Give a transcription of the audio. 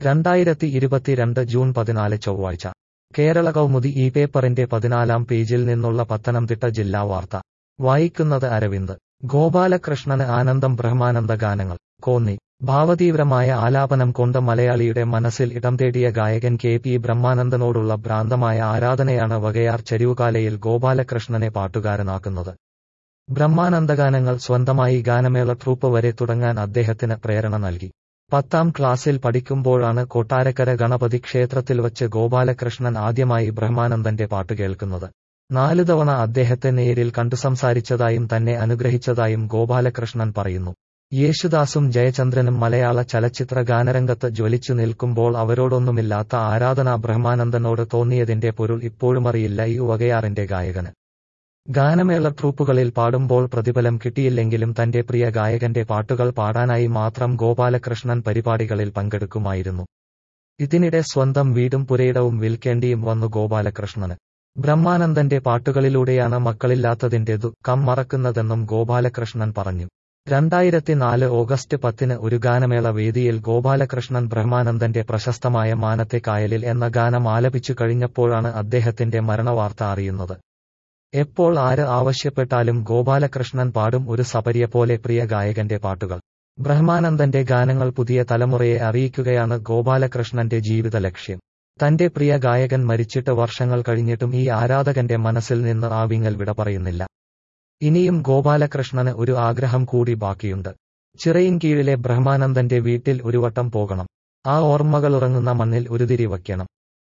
രണ്ടായിരത്തി ഇരുപത്തിരണ്ട് ജൂൺ പതിനാല് ചൊവ്വാഴ്ച കേരള കൗമുദി ഈ പേപ്പറിന്റെ പതിനാലാം പേജിൽ നിന്നുള്ള പത്തനംതിട്ട ജില്ലാ വാർത്ത വായിക്കുന്നത് അരവിന്ദ് ഗോപാലകൃഷ്ണന് ആനന്ദം ബ്രഹ്മാനന്ദ ഗാനങ്ങൾ കോന്നി ഭാവതീവ്രമായ ആലാപനം കൊണ്ട് മലയാളിയുടെ മനസ്സിൽ ഇടം തേടിയ ഗായകൻ കെ പി ബ്രഹ്മാനന്ദനോടുള്ള ഭ്രാന്തമായ ആരാധനയാണ് വകയാർ ചരിവുകാലയിൽ ഗോപാലകൃഷ്ണനെ പാട്ടുകാരനാക്കുന്നത് ബ്രഹ്മാനന്ദഗാനങ്ങൾ സ്വന്തമായി ഗാനമേള ട്രൂപ്പ് വരെ തുടങ്ങാൻ അദ്ദേഹത്തിന് പ്രേരണ നൽകി പത്താം ക്ലാസ്സിൽ പഠിക്കുമ്പോഴാണ് കൊട്ടാരക്കര ഗണപതി ക്ഷേത്രത്തിൽ വച്ച് ഗോപാലകൃഷ്ണൻ ആദ്യമായി ബ്രഹ്മാനന്ദന്റെ പാട്ട് കേൾക്കുന്നത് നാലു തവണ അദ്ദേഹത്തെ നേരിൽ കണ്ടു സംസാരിച്ചതായും തന്നെ അനുഗ്രഹിച്ചതായും ഗോപാലകൃഷ്ണൻ പറയുന്നു യേശുദാസും ജയചന്ദ്രനും മലയാള ചലച്ചിത്ര ഗാനരംഗത്ത് ജ്വലിച്ചു നിൽക്കുമ്പോൾ അവരോടൊന്നുമില്ലാത്ത ആരാധന ബ്രഹ്മാനന്ദനോട് തോന്നിയതിന്റെ പൊരുൾ ഇപ്പോഴുമറിയില്ല ഈ വകയാറിന്റെ ഗായകന് ഗാനമേള ട്രൂപ്പുകളിൽ പാടുമ്പോൾ പ്രതിഫലം കിട്ടിയില്ലെങ്കിലും തന്റെ പ്രിയ ഗായകന്റെ പാട്ടുകൾ പാടാനായി മാത്രം ഗോപാലകൃഷ്ണൻ പരിപാടികളിൽ പങ്കെടുക്കുമായിരുന്നു ഇതിനിടെ സ്വന്തം വീടും പുരയിടവും വിൽക്കേണ്ടിയും വന്നു ഗോപാലകൃഷ്ണന് ബ്രഹ്മാനന്ദന്റെ പാട്ടുകളിലൂടെയാണ് മക്കളില്ലാത്തതിന്റെ ദുഃഖം മറക്കുന്നതെന്നും ഗോപാലകൃഷ്ണൻ പറഞ്ഞു രണ്ടായിരത്തി നാല് ഓഗസ്റ്റ് പത്തിന് ഒരു ഗാനമേള വേദിയിൽ ഗോപാലകൃഷ്ണൻ ബ്രഹ്മാനന്ദന്റെ പ്രശസ്തമായ മാനത്തെ കായലിൽ എന്ന ഗാനം ആലപിച്ചു കഴിഞ്ഞപ്പോഴാണ് അദ്ദേഹത്തിന്റെ മരണവാർത്ത അറിയുന്നത് എപ്പോൾ ആര് ആവശ്യപ്പെട്ടാലും ഗോപാലകൃഷ്ണൻ പാടും ഒരു സപര്യ പോലെ പ്രിയ ഗായകന്റെ പാട്ടുകൾ ബ്രഹ്മാനന്ദന്റെ ഗാനങ്ങൾ പുതിയ തലമുറയെ അറിയിക്കുകയാണ് ഗോപാലകൃഷ്ണന്റെ ജീവിത ലക്ഷ്യം തന്റെ പ്രിയ ഗായകൻ മരിച്ചിട്ട് വർഷങ്ങൾ കഴിഞ്ഞിട്ടും ഈ ആരാധകന്റെ മനസ്സിൽ നിന്ന് ആ വിങ്ങൽ വിട പറയുന്നില്ല ഇനിയും ഗോപാലകൃഷ്ണന് ഒരു ആഗ്രഹം കൂടി ബാക്കിയുണ്ട് ചിറയിൻ കീഴിലെ ബ്രഹ്മാനന്ദന്റെ വീട്ടിൽ ഒരു വട്ടം പോകണം ആ ഓർമ്മകളുറങ്ങുന്ന മണ്ണിൽ ഒരു തിരി വയ്ക്കണം